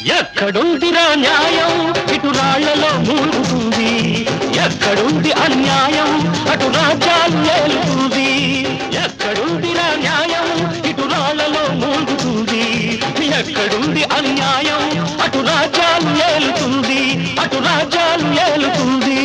ఎక్కడుందిరా న్యాయం ఇటు రాళ్లలో మూలుగుతుంది ఎక్కడుంది అన్యాయం అటు రాజ్యాలు ఏలుతుంది ఎక్కడుందిరా న్యాయం ఇటు రాళ్లలో మూలుగుతుంది ఎక్కడుంది అన్యాయం అటు రాజ్యాలు ఏలుతుంది అటు రాజ్యాలు ఏలుతుంది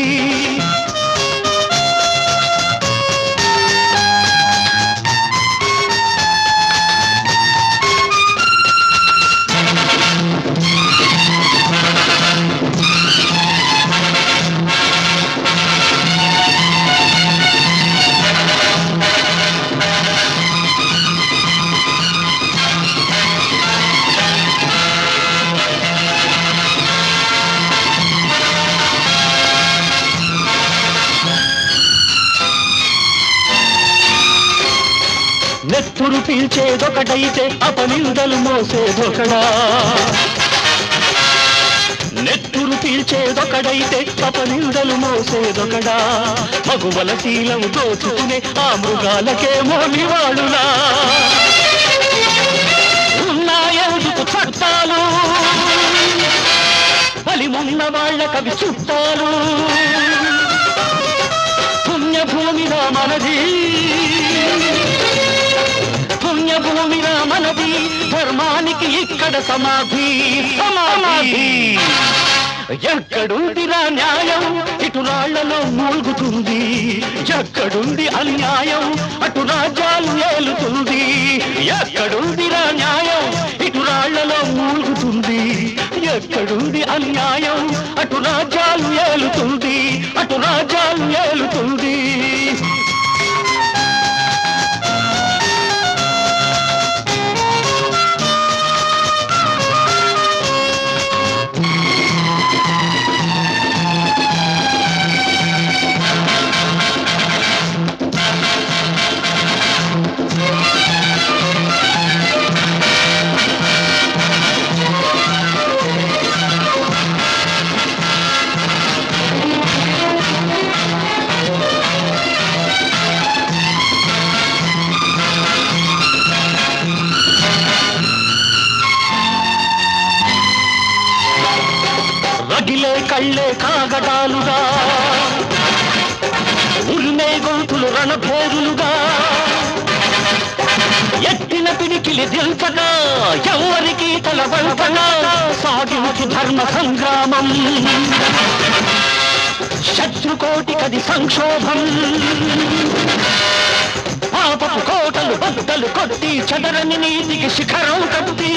నెత్తురు పీల్చేదొకటైతే అపనిందలు మోసేదొకడా నెత్తురు పీల్చేదొకడైతే అపనిందలు మోసేదొకడా మగువల శీలం దోచుకునే ఆ మృగాలకేమో నివాళులా ఉన్నాయందుకు చట్టాలు బలిమున్న వాళ్ళ కవి చుట్టాలు పుణ్యభూమిగా మనది పుణ్యభూమిగా మనది ధర్మానికి ఇక్కడ సమాధి సమాధి ఎక్కడుందిరా న్యాయం ఇటు రాళ్లలో మూలుగుతుంది ఎక్కడుంది అన్యాయం అటు రాజ్యాలు ఏలుతుంది ఎక్కడుందిరా న్యాయం ఇటు రాళ్లలో మూలుగుతుంది ఎక్కడుంది అన్యాయం అటు రాజ్యాలు ఏలుతుంది అటు రాజ్యాలు ఏలుతుంది రగిలే కళ్ళే కాగడాలుగా ఉరిమే గొంతులు రణభేరులుగా ఎత్తిన పిడికిలి దిల్చగా ఎవరికి తల వంచగా సాగించు ధర్మ సంగ్రామం శత్రుకోటి కది సంక్షోభం పాపపు కోటలు బద్దలు కొట్టి చదరని నీతికి శిఖరం కట్టి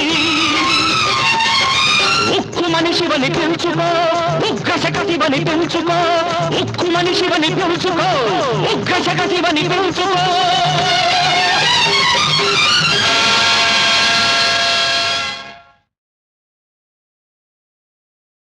ఉక్కు మనిషివని పిలుచుకో ఉగ్ర శకసివని పిలుచుకో ఉక్కు మనిషివని పిలుచుకో ఉగ్ర శకసివని పిలుచుకో